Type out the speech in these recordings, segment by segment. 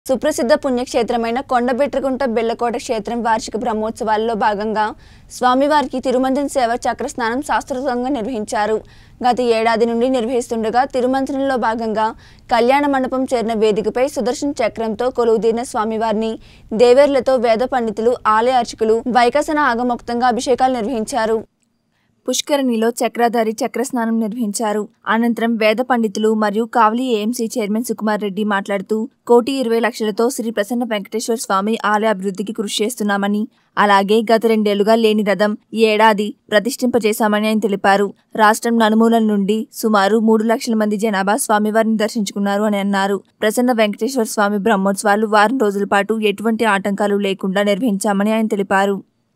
సుప్రసిద్ధ పుణ్యక్షేత్రమైన కొండబెట్రకుంట బెల్లకోట క్షేత్రం వార్షిక బ్రహ్మోత్సవాల్లో భాగంగా స్వామివారికి తిరుమంజన సేవ చక్రస్నానం శాస్త్రోక్తంగా నిర్వహించారు గత ఏడాది నుండి నిర్వహిస్తుండగా తిరుమంజనంలో భాగంగా కళ్యాణ మండపం చేరిన వేదికపై సుదర్శన్ చక్రంతో కొలువుదీరిన స్వామివారిని దేవేర్లతో వేద పండితులు ఆలయ అర్చకులు వైకసన ఆగమోక్తంగా అభిషేకాలు నిర్వహించారు పుష్కరిణిలో చక్రధారి చక్రస్నానం నిర్వహించారు అనంతరం వేద పండితులు మరియు కావలి ఏఎంసీ చైర్మన్ సుకుమార్ రెడ్డి మాట్లాడుతూ కోటి ఇరవై లక్షలతో శ్రీ ప్రసన్న వెంకటేశ్వర స్వామి ఆలయ అభివృద్ధికి కృషి చేస్తున్నామని అలాగే గత రెండేళ్లుగా లేని రథం ఈ ఏడాది ప్రతిష్ఠింపజేశామని ఆయన తెలిపారు రాష్ట్రం నలుమూలల నుండి సుమారు మూడు లక్షల మంది జనాభా స్వామివారిని దర్శించుకున్నారు అని అన్నారు ప్రసన్న వెంకటేశ్వర స్వామి బ్రహ్మోత్సవాలు వారం రోజుల పాటు ఎటువంటి ఆటంకాలు లేకుండా నిర్వహించామని ఆయన తెలిపారు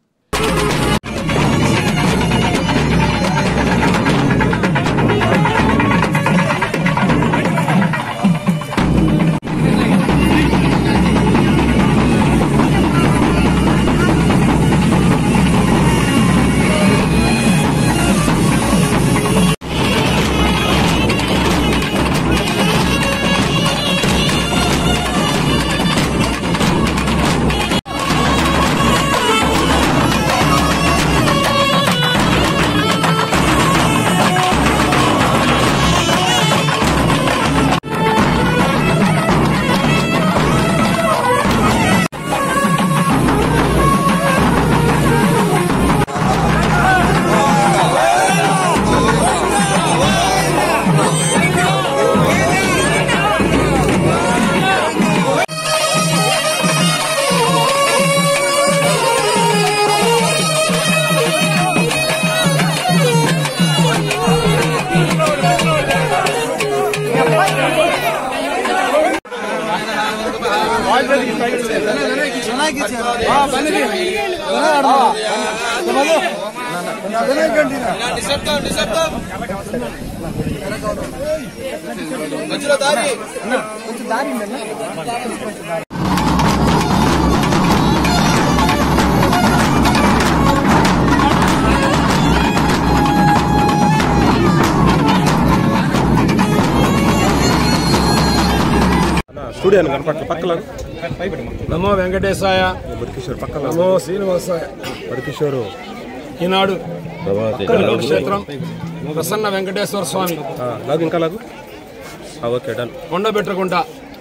స్టూడియో కనపట్ల పక్కల నమో వెంకటేశాయ బడికిషోర్ పక్కల నమో శ్రీనివాసాయ బడికిషోరు ఈనాడు ఒక్కలకోట క్షేత్రం ప్రసన్న వెంకటేశ్వర స్వామి లాగు ఇంకా లాగు ఆ, ఓకే డన్ కొండబెట్టకుంట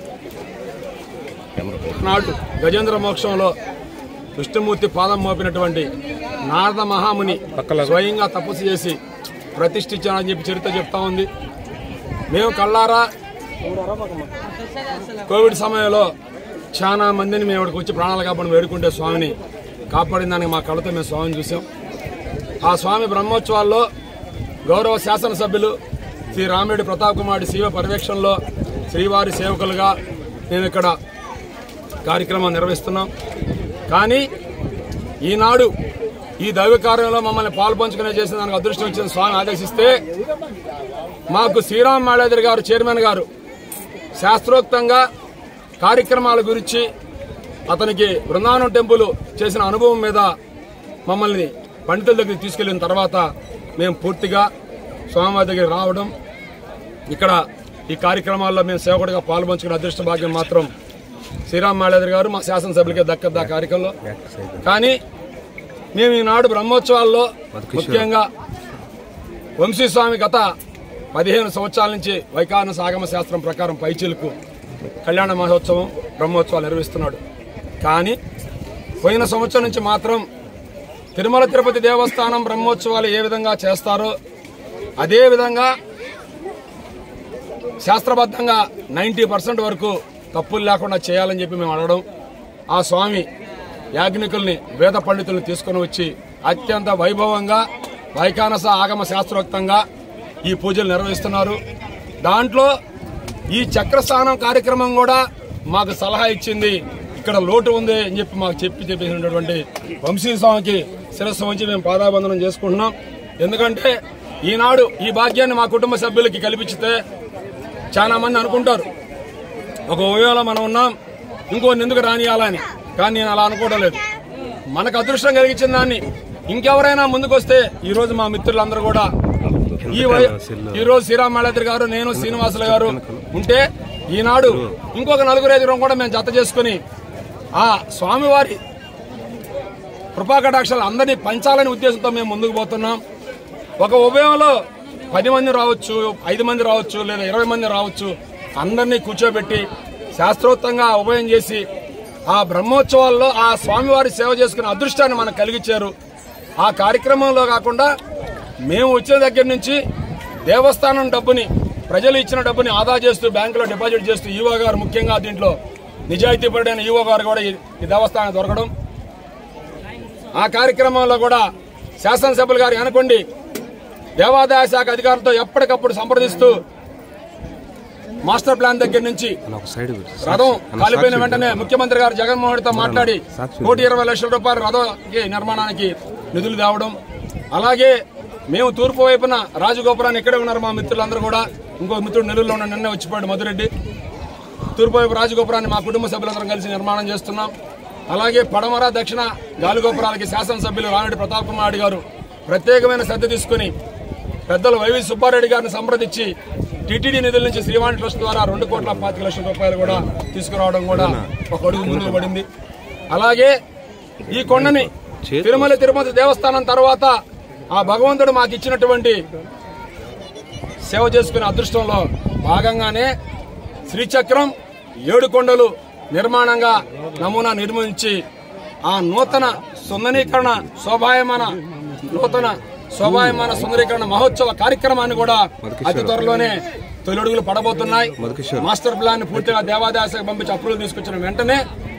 నాడు గజేంద్ర మోక్షంలో విష్ణుమూర్తి పాదం మోపినటువంటి నారద మహాముని పక్కల స్వయంగా తపస్సు చేసి ప్రతిష్ఠించానని చెప్పి చరిత్ర చెప్తా ఉంది మేము కళ్ళారా కోవిడ్ సమయంలో చాలా మందిని మేము ఇక్కడికి వచ్చి ప్రాణాలు కాపాడి వేడుకుంటే స్వామిని కాపాడిన దానికి మా కళ్ళతో మేము స్వామిని చూసాం ఆ స్వామి బ్రహ్మోత్సవాల్లో గౌరవ శాసనసభ్యులు శ్రీ రామిరెడ్డి ప్రతాప్ కుమార్ శివ పర్యవేక్షణలో శ్రీవారి సేవకులుగా మేము ఇక్కడ కార్యక్రమం నిర్వహిస్తున్నాం కానీ ఈనాడు ఈ దైవ కార్యంలో మమ్మల్ని పాల్పంచుకునే చేసిన దానికి అదృష్టం ఇచ్చిన స్వామి ఆదేశిస్తే మాకు శ్రీరామ్ మాళేదర్ గారు చైర్మన్ గారు శాస్త్రోక్తంగా కార్యక్రమాల గురించి అతనికి బృందావనం టెంపుల్ చేసిన అనుభవం మీద మమ్మల్ని పండితుల దగ్గరికి తీసుకెళ్లిన తర్వాత మేము పూర్తిగా స్వామివారి దగ్గర రావడం ఇక్కడ ఈ కార్యక్రమాల్లో మేము సేవకుడిగా పాల్పంచుకునే అదృష్ట భాగ్యం మాత్రం శ్రీరామ్ మాళేదర్ గారు మా శాసనసభ్యులకే దక్కద్దు ఆ కార్యక్రమంలో కానీ మేము ఈనాడు బ్రహ్మోత్సవాల్లో ముఖ్యంగా వంశీస్వామి గత పదిహేను సంవత్సరాల నుంచి వైకాన సాగమ శాస్త్రం ప్రకారం పైచిలకు కళ్యాణ మహోత్సవం బ్రహ్మోత్సవాలు నిర్వహిస్తున్నాడు కానీ పోయిన సంవత్సరం నుంచి మాత్రం తిరుమల తిరుపతి దేవస్థానం బ్రహ్మోత్సవాలు ఏ విధంగా చేస్తారో అదే విధంగా శాస్త్రబద్ధంగా నైంటీ పర్సెంట్ వరకు తప్పులు లేకుండా చేయాలని చెప్పి మేము అడగడం ఆ స్వామి యాజ్ఞికుల్ని వేద పండితుల్ని తీసుకొని వచ్చి అత్యంత వైభవంగా వైకానస ఆగమ శాస్త్రోక్తంగా ఈ పూజలు నిర్వహిస్తున్నారు దాంట్లో ఈ చక్రస్థానం కార్యక్రమం కూడా మాకు సలహా ఇచ్చింది ఇక్కడ లోటు ఉంది అని చెప్పి మాకు చెప్పి చెప్పేసినటువంటి వంశీ స్వామికి శిరస్సు వంచి మేము పాదాబంధనం చేసుకుంటున్నాం ఎందుకంటే ఈనాడు ఈ భాగ్యాన్ని మా కుటుంబ సభ్యులకి కల్పించితే చాలా మంది అనుకుంటారు ఒక ఉదయంలో మనం ఉన్నాం ఇంకో ఎందుకు రానియాలని కానీ నేను అలా అనుకోవడం లేదు మనకు అదృష్టం కలిగించిన దాన్ని ఇంకెవరైనా ముందుకొస్తే ఈ రోజు మా మిత్రులందరూ కూడా ఈ వై- ఈ రోజు శ్రీరామ్ మాళేద్రి గారు నేను శ్రీనివాసులు గారు ఉంటే ఈనాడు ఇంకొక నలుగురు ఐదుగురం కూడా మేము జత చేసుకుని ఆ స్వామివారి కృపాకటాక్షాలు అందరినీ పంచాలనే ఉద్దేశంతో మేము ముందుకు పోతున్నాం ఒక ఉభయంలో పది మంది రావచ్చు ఐదు మంది రావచ్చు లేదా ఇరవై మంది రావచ్చు అందరినీ కూర్చోబెట్టి శాస్త్రోక్తంగా ఉభయం చేసి ఆ బ్రహ్మోత్సవాల్లో ఆ స్వామివారి సేవ చేసుకునే అదృష్టాన్ని మనకు కలిగించారు ఆ కార్యక్రమంలో కాకుండా మేము వచ్చిన దగ్గర నుంచి దేవస్థానం డబ్బుని ప్రజలు ఇచ్చిన డబ్బుని ఆదా చేస్తూ బ్యాంకులో డిపాజిట్ చేస్తూ ఈవో గారు ముఖ్యంగా దీంట్లో నిజాయితీ పరుడైన ఈవో గారు కూడా ఈ- ఈ దేవస్థానం దొరకడం ఆ కార్యక్రమంలో కూడా శాసనసభ్యులు గారు అనుకోండి దేవాదాయ శాఖ అధికారులతో ఎప్పటికప్పుడు సంప్రదిస్తూ మాస్టర్ ప్లాన్ దగ్గర నుంచి ఒక సైడ్ రథం కాలిపోయిన వెంటనే ముఖ్యమంత్రి గారు జగన్మోహన్ రెడ్డితో మాట్లాడి కోటి ఇరవై లక్షల రూపాయల రథంకి నిర్మాణానికి నిధులు తేవడం అలాగే మేము తూర్పు వైపున రాజగోపురాన్ని ఇక్కడే ఉన్నారు మా మిత్రులందరూ కూడా ఇంకో మిత్రుడు నెల్లూరులో ఉన్న నిన్నే వచ్చిపోయాడు మధురెడ్డి తూర్పు వైపు రాజగోపురాన్ని మా కుటుంబ సభ్యులందరం కలిసి నిర్మాణం చేస్తున్నాం అలాగే పడమర దక్షిణ గాలిగోపురాలకి శాసనసభ్యులు రామిరెడ్డి ప్రతాప్ కుమార్ రెడ్డి గారు ప్రత్యేకమైన శ్రద్ధ తీసుకుని పెద్దలు వైవి సుబ్బారెడ్డి గారిని సంప్రదించి టీటీడీ నిధుల నుంచి శ్రీవాణి ట్రస్ట్ ద్వారా రెండు కోట్ల పాతిక లక్షల రూపాయలు కూడా తీసుకురావడం కూడా ఒక అడుగు ముందుకు పడింది అలాగే ఈ కొండని తిరుమల తిరుపతి దేవస్థానం తర్వాత ఆ భగవంతుడు మాకు ఇచ్చినటువంటి సేవ చేసుకునే అదృష్టంలో భాగంగానే శ్రీచక్రం ఏడు కొండలు నిర్మాణంగా నమూనా నిర్మించి ఆ నూతన సుందరీకరణ శోభాయమాన నూతన శోభాయమాన సుందరీకరణ మహోత్సవ కార్యక్రమాన్ని కూడా అతి త్వరలోనే తొలడుగులు పడబోతున్నాయి మాస్టర్ ప్లాన్ పూర్తిగా దేవాదాయ శాఖ పంపించి అప్రూవల్ తీసుకొచ్చిన వెంటనే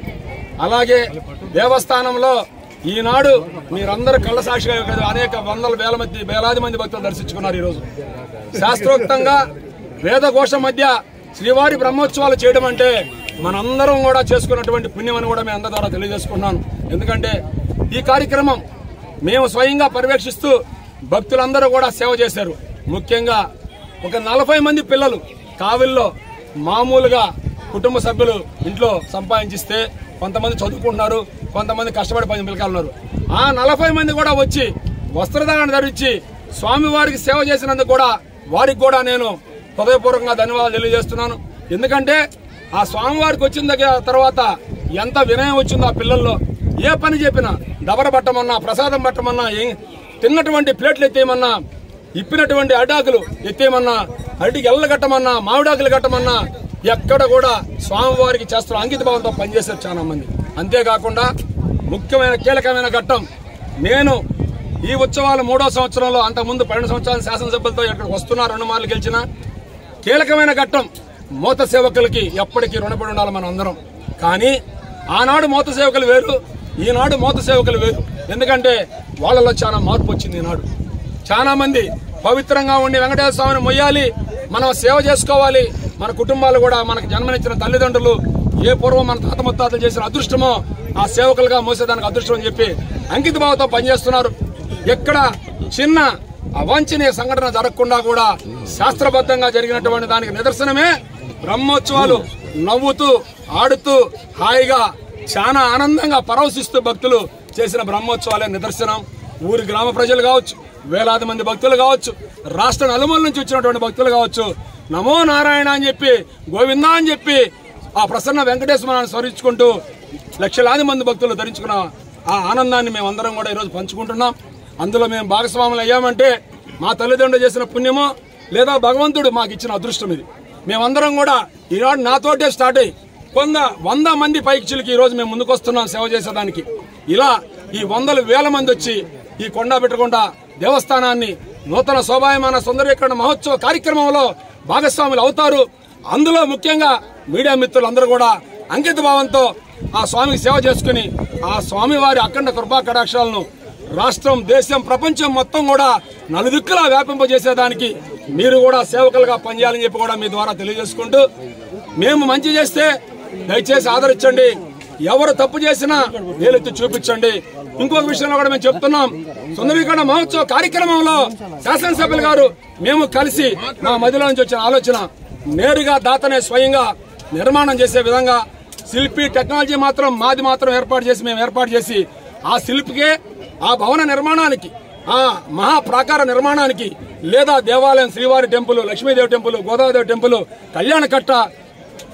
అలాగే దేవస్థానంలో ఈనాడు మీరందరూ కళ్ళ సాక్షిగా కదా అనేక వందల వేల మంది వేలాది మంది భక్తులు దర్శించుకున్నారు ఈరోజు శాస్త్రోక్తంగా వేదఘోష మధ్య శ్రీవారి బ్రహ్మోత్సవాలు చేయడం అంటే మనందరం కూడా చేసుకున్నటువంటి పుణ్యం అని కూడా మేము అందరి ద్వారా తెలియజేసుకున్నాను ఎందుకంటే ఈ కార్యక్రమం మేము స్వయంగా పర్యవేక్షిస్తూ భక్తులందరూ కూడా సేవ చేశారు ముఖ్యంగా ఒక నలభై మంది పిల్లలు కావిల్లో మామూలుగా కుటుంబ సభ్యులు ఇంట్లో సంపాదించిస్తే కొంతమంది చదువుకుంటున్నారు కొంతమంది కష్టపడి పని పిల్లకాయలు ఉన్నారు ఆ నలభై మంది కూడా వచ్చి వస్త్రధారణ ధరించి స్వామివారికి సేవ చేసినందుకు కూడా వారికి కూడా నేను హృదయపూర్వకంగా ధన్యవాదాలు తెలియజేస్తున్నాను ఎందుకంటే ఆ స్వామివారికి వచ్చిన దగ్గర తర్వాత ఎంత వినయం వచ్చిందో ఆ పిల్లల్లో ఏ పని చెప్పినా దబర పట్టమన్నా ప్రసాదం పట్టమన్నా ఏం- తిన్నటువంటి ప్లేట్లు ఎత్తేయమన్నా ఇప్పినటువంటి అడ్డాకులు ఎత్తేయమన్నా అరటికి ఎల్ల కట్టమన్నా మామిడాకులు కట్టమన్నా ఎక్కడ కూడా స్వామివారికి చేస్తున్న అంకిత భావంతో పనిచేశారు చాలా మంది అంతేకాకుండా ముఖ్యమైన కీలకమైన ఘట్టం నేను ఈ ఉత్సవాల మూడో సంవత్సరంలో అంతకుముందు పన్నెండు సంవత్సరాల శాసనసభ్యులతో ఇక్కడికి వస్తున్నా రెండు మార్లు గెలిచిన కీలకమైన ఘట్టం మూత సేవకులకి ఎప్పటికీ రుణపడి ఉండాలి మనం అందరం కానీ ఆనాడు మూత సేవకులు వేరు ఈనాడు మూత సేవకులు వేరు ఎందుకంటే వాళ్ళలో చాలా మార్పు వచ్చింది ఈనాడు చాలా మంది పవిత్రంగా ఉండి వెంకటేశ్వర స్వామిని మొయ్యాలి మనం సేవ చేసుకోవాలి మన కుటుంబాలు కూడా మనకు జన్మనిచ్చిన తల్లిదండ్రులు ఏ పూర్వం మన తాత ముత్తాతలు చేసిన అదృష్టమో ఆ సేవకులుగా మోసేదానికి అదృష్టం అని చెప్పి అంకిత భావంతో పనిచేస్తున్నారు ఎక్కడ చిన్న అవాంఛనీయ సంఘటన జరగకుండా కూడా శాస్త్రబద్ధంగా జరిగినటువంటి దానికి నిదర్శనమే బ్రహ్మోత్సవాలు నవ్వుతూ ఆడుతూ హాయిగా చాలా ఆనందంగా పరవశిస్తూ భక్తులు చేసిన బ్రహ్మోత్సవాలే నిదర్శనం ఊరి గ్రామ ప్రజలు కావచ్చు వేలాది మంది భక్తులు కావచ్చు రాష్ట్ర నలుమూల నుంచి వచ్చినటువంటి భక్తులు కావచ్చు నమో నారాయణ అని చెప్పి గోవిందా అని చెప్పి ఆ ప్రసన్న వెంకటేశ్వరాన్ని స్మరించుకుంటూ లక్షలాది మంది భక్తులు ధరించుకున్న ఆ ఆనందాన్ని మేమందరం కూడా ఈరోజు పంచుకుంటున్నాం అందులో మేము భాగస్వాములు అయ్యామంటే మా తల్లిదండ్రులు చేసిన పుణ్యమో లేదా భగవంతుడు మాకు ఇచ్చిన అదృష్టం ఇది మేమందరం కూడా ఈనాడు నాతోటే స్టార్ట్ అయ్యి కొంద వంద మంది పైకి చిలికి ఈ రోజు మేము ముందుకు వస్తున్నాం సేవ చేసేదానికి ఇలా ఈ వందల వేల మంది వచ్చి ఈ కొండ పెట్టకుండా దేవస్థానాన్ని నూతన శోభాయమాన సుందరీకరణ మహోత్సవ కార్యక్రమంలో భాగస్వాములు అవుతారు అందులో ముఖ్యంగా మీడియా మిత్రులందరూ కూడా అంకిత భావంతో ఆ స్వామికి సేవ చేసుకుని ఆ స్వామి వారి అఖండ కృపా కటాక్షాలను రాష్ట్రం దేశం ప్రపంచం మొత్తం కూడా నలుదిక్కులా వ్యాపింపజేసేదానికి మీరు కూడా సేవకులుగా పనిచేయాలని చెప్పి కూడా మీ ద్వారా తెలియజేసుకుంటూ మేము మంచి చేస్తే దయచేసి ఆదరించండి ఎవరు తప్పు చేసినా వేలెత్తి చూపించండి ఇంకొక విషయంలో కూడా మేము చెప్తున్నాం సుందరీకరణ మహోత్సవ కార్యక్రమంలో శాసనసభ్యులు గారు మేము కలిసి మా మధ్యలో నుంచి వచ్చిన ఆలోచన నేరుగా దాతనే స్వయంగా నిర్మాణం చేసే విధంగా శిల్పి టెక్నాలజీ మాత్రం మాది మాత్రం ఏర్పాటు చేసి మేము ఏర్పాటు చేసి ఆ శిల్పికే ఆ భవన నిర్మాణానికి ఆ మహా ప్రాకార నిర్మాణానికి లేదా దేవాలయం శ్రీవారి temple Lakshmidevi temple Godavari temple కళ్యాణ కట్ట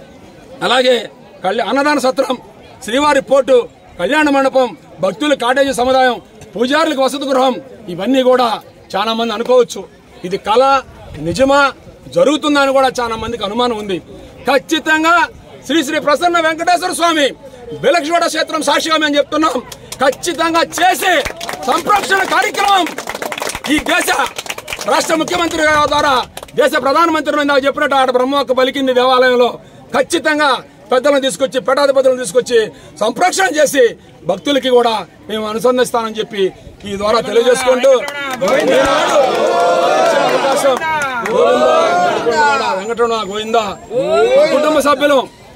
అలాగే కళ్యాణ అన్నదాన సత్రం శ్రీవారి పోర్టు కళ్యాణ మండపం భక్తుల కాటేజీ సముదాయం పూజారులకు వసతి గృహం ఇవన్నీ కూడా చాలా మంది అనుకోవచ్చు ఇది కళ నిజమా జరుగుతుందని కూడా చాలా మందికి అనుమానం ఉంది ఖచ్చితంగా శ్రీ శ్రీ ప్రసన్న వెంకటేశ్వర స్వామి బిలక్షోడ క్షేత్రం సాక్షిగా మేము చెప్తున్నాం ఖచ్చితంగా చేసే సంరక్షణ కార్యక్రమం ఈ దేశ రాష్ట్ర ముఖ్యమంత్రి గారి ద్వారా దేశ ప్రధానమంత్రి నాకు చెప్పినట్టు ఆడ బ్రహ్మొక్క పలికింది దేవాలయంలో ఖచ్చితంగా పెద్దలను తీసుకొచ్చి పటాధిపతులను తీసుకొచ్చి సంరక్షణ చేసి భక్తులకి కూడా మేము అనుసంధిస్తామని చెప్పి ఈ ద్వారా తెలియజేసుకుంటూ ఈనాడు అవకాశం గోవిందా, గోవిందా, వెంకటరమణ గోవిందా మా కుటుంబ సభ్యులు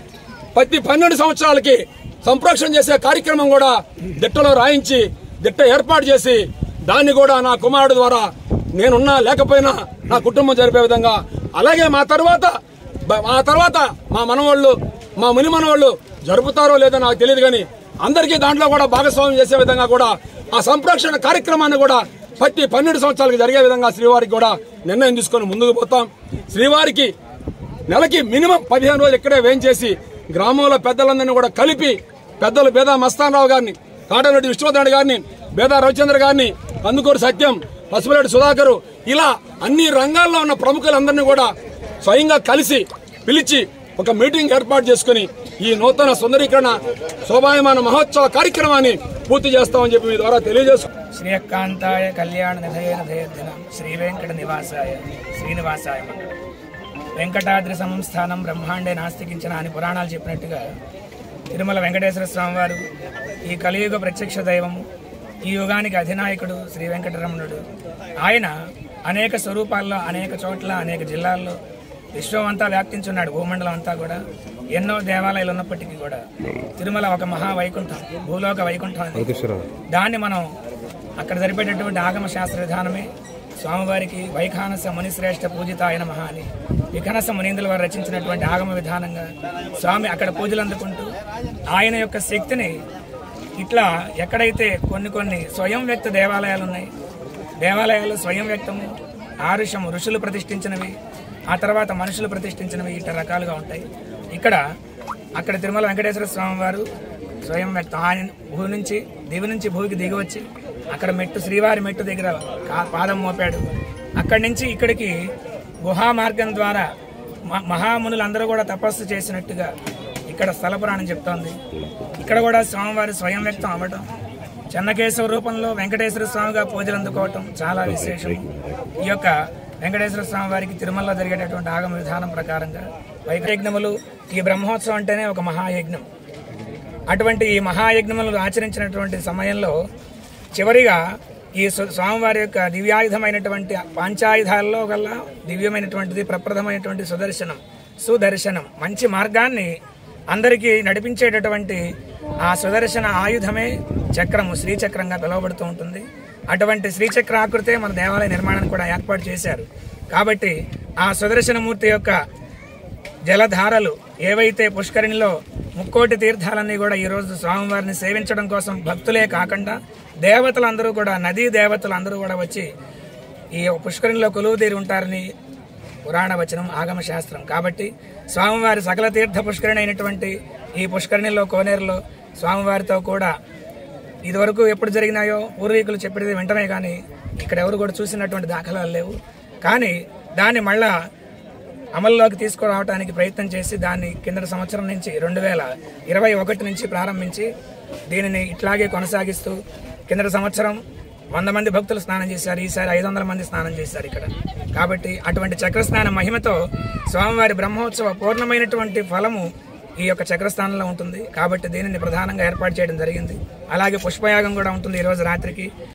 ప్రతి పన్నెండు సంవత్సరాలకి సంప్రోక్షణ చేసే కార్యక్రమం కూడా దిట్టలో రాయించి దిట్ట ఏర్పాటు చేసి దాన్ని కూడా నా కుమారుడు ద్వారా నేనున్నా లేకపోయినా నా కుటుంబం జరిపే విధంగా అలాగే మా తర్వాత బ- మా తర్వాత మా మనవాళ్ళు మా ముని మనవాళ్ళు జరుపుతారో లేదో నాకు తెలియదు కానీ అందరికీ దాంట్లో కూడా భాగస్వామ్యం చేసే విధంగా కూడా ఆ సంప్రోక్షణ కార్యక్రమాన్ని కూడా ప్రతి పన్నెండు సంవత్సరాలకు జరిగే విధంగా శ్రీవారికి కూడా నిర్ణయం తీసుకొని ముందుకు పోతాం శ్రీవారికి నెలకి మినిమం పదిహేను రోజులు ఇక్కడే వేయించేసి గ్రామంలో పెద్దలందరినీ కూడా కలిపి పెద్దలు బేదా మస్తానరావు గారిని కాటరెడ్డి విశ్వనాథ్ గారిని బేదా రవిచంద్ర గారిని కందుకూరు సత్యం పసుపురెడ్డి సుధాకర్ ఇలా అన్ని రంగాల్లో ఉన్న ప్రముఖులందరినీ కూడా స్వయంగా కలిసి పిలిచి ఒక మీటింగ్ ఏర్పాటు చేసుకుని ఈ నూతన సుందరీకరణ శోభాయమాన మహోత్సవ కార్యక్రమాన్ని పూర్తి చేస్తామని చెప్పి మీ ద్వారా తెలియజేసు శ్రీయకాంతాయ కళ్యాణ నిధయ నిధయదినం శ్రీ వెంకట నివాసాయ శ్రీనివాసాయ మంగళం వెంకటాద్రి సంస్థానం బ్రహ్మాండే నాస్తికించిన అని పురాణాలు చెప్పినట్టుగా తిరుమల వెంకటేశ్వర స్వామి వారు ఈ కలియుగ ప్రత్యక్ష దైవము ఈ యుగానికి అధినాయకుడు శ్రీ వెంకటరమణుడు ఆయన అనేక స్వరూపాల్లో అనేక చోట్ల అనేక జిల్లాల్లో విశ్వం అంతా వ్యాప్తించున్నాడు భూమండలం అంతా కూడా ఎన్నో దేవాలయాలు ఉన్నప్పటికీ కూడా తిరుమల ఒక మహా వైకుంఠం భూలోక వైకుంఠం అది వెంకటేశ్వరరావు దాన్ని మనం అక్కడ జరిపేటటువంటి ఆగమ శాస్త్ర విధానమే స్వామివారికి వైఖానస మునిశ్రేష్ఠ పూజిత ఆయన మహా అని విఖనస మునీంద్రుల వారు రచించినటువంటి ఆగమ విధానంగా స్వామి అక్కడ పూజలు అందుకుంటూ ఆయన యొక్క శక్తిని ఇట్లా ఎక్కడైతే కొన్ని కొన్ని స్వయం వ్యక్త దేవాలయాలు ఉన్నాయి దేవాలయాలు స్వయం వ్యక్తము ఆరుషము ఋషులు ప్రతిష్ఠించినవి ఆ తర్వాత మనుషులు ప్రతిష్ఠించినవి ఇట్లా రకాలుగా ఉంటాయి ఇక్కడ అక్కడ తిరుమల వెంకటేశ్వర స్వామి వారు స్వయం వ్యక్తం ఆయన భూ నుంచి దివి నుంచి భూమికి దిగి వచ్చి అక్కడ మెట్టు శ్రీవారి మెట్టు దగ్గర కా- పాదం మోపాడు అక్కడి నుంచి ఇక్కడికి గుహా మార్గం ద్వారా మ- మహామునులందరూ కూడా తపస్సు చేసినట్టుగా ఇక్కడ స్థల పురాణం చెప్తోంది ఇక్కడ కూడా స్వామివారి స్వయం వ్యక్తం అవ్వటం చెన్నకేశవ రూపంలో వెంకటేశ్వర స్వామిగా పూజలు అందుకోవటం చాలా విశేషం ఈ యొక్క వెంకటేశ్వర స్వామి వారికి తిరుమలలో జరిగేటటువంటి ఆగమ విధానం ప్రకారంగా వైకయజ్ఞములు ఈ బ్రహ్మోత్సవం అంటేనే ఒక మహాయజ్ఞం అటువంటి ఈ మహాయజ్ఞములను ఆచరించినటువంటి సమయంలో చివరిగా ఈ స్వ- స్వామివారి యొక్క దివ్యాయుధమైనటువంటి పాంచాయుధాల్లో గల దివ్యమైనటువంటిది ప్రప్రథమైనటువంటి సుదర్శనం సుదర్శనం మంచి మార్గాన్ని అందరికీ నడిపించేటటువంటి ఆ సుదర్శన ఆయుధమే చక్రము శ్రీచక్రంగా పిలువబడుతూ ఉంటుంది అటువంటి శ్రీచక్ర ఆకృతే మన దేవాలయ నిర్మాణాన్ని కూడా ఏర్పాటు చేశారు కాబట్టి ఆ సుదర్శనమూర్తి యొక్క జలధారలు ఏవైతే పుష్కరిణిలో ముక్కోటి తీర్థాలన్నీ కూడా ఈ రోజు స్వామివారిని సేవించడం కోసం భక్తులే కాకుండా దేవతలందరూ కూడా నదీ దేవతలు అందరూ కూడా వచ్చి ఈ పుష్కరిణిలో కొలువు తీరి ఉంటారని పురాణ వచనం ఆగమ శాస్త్రం కాబట్టి స్వామివారి సకల తీర్థ పుష్కరిణి అయినటువంటి ఈ పుష్కరిణిలో కోనేరులో స్వామివారితో కూడా ఇదివరకు ఎప్పుడు జరిగినాయో పూర్వీకులు చెప్పేది వెంటనే కానీ ఇక్కడ ఎవరు కూడా చూసినటువంటి దాఖలాలు లేవు కానీ దాన్ని మళ్ళా అమల్లోకి తీసుకురావడానికి ప్రయత్నం చేసి దాన్ని కింద సంవత్సరం నుంచి రెండు వేల ఇరవై ఒకటి నుంచి ప్రారంభించి దీనిని ఇట్లాగే కొనసాగిస్తూ కింద సంవత్సరం వంద మంది భక్తులు స్నానం చేశారు ఈసారి ఐదు వందల మంది స్నానం చేశారు ఇక్కడ కాబట్టి అటువంటి చక్రస్నాన మహిమతో స్వామివారి బ్రహ్మోత్సవ పూర్ణమైనటువంటి ఫలము ఈ యొక్క చక్రస్థానంలో ఉంటుంది కాబట్టి దీనిని ప్రధానంగా ఏర్పాటు చేయడం జరిగింది అలాగే పుష్పయాగం కూడా ఉంటుంది ఈ రోజు రాత్రికి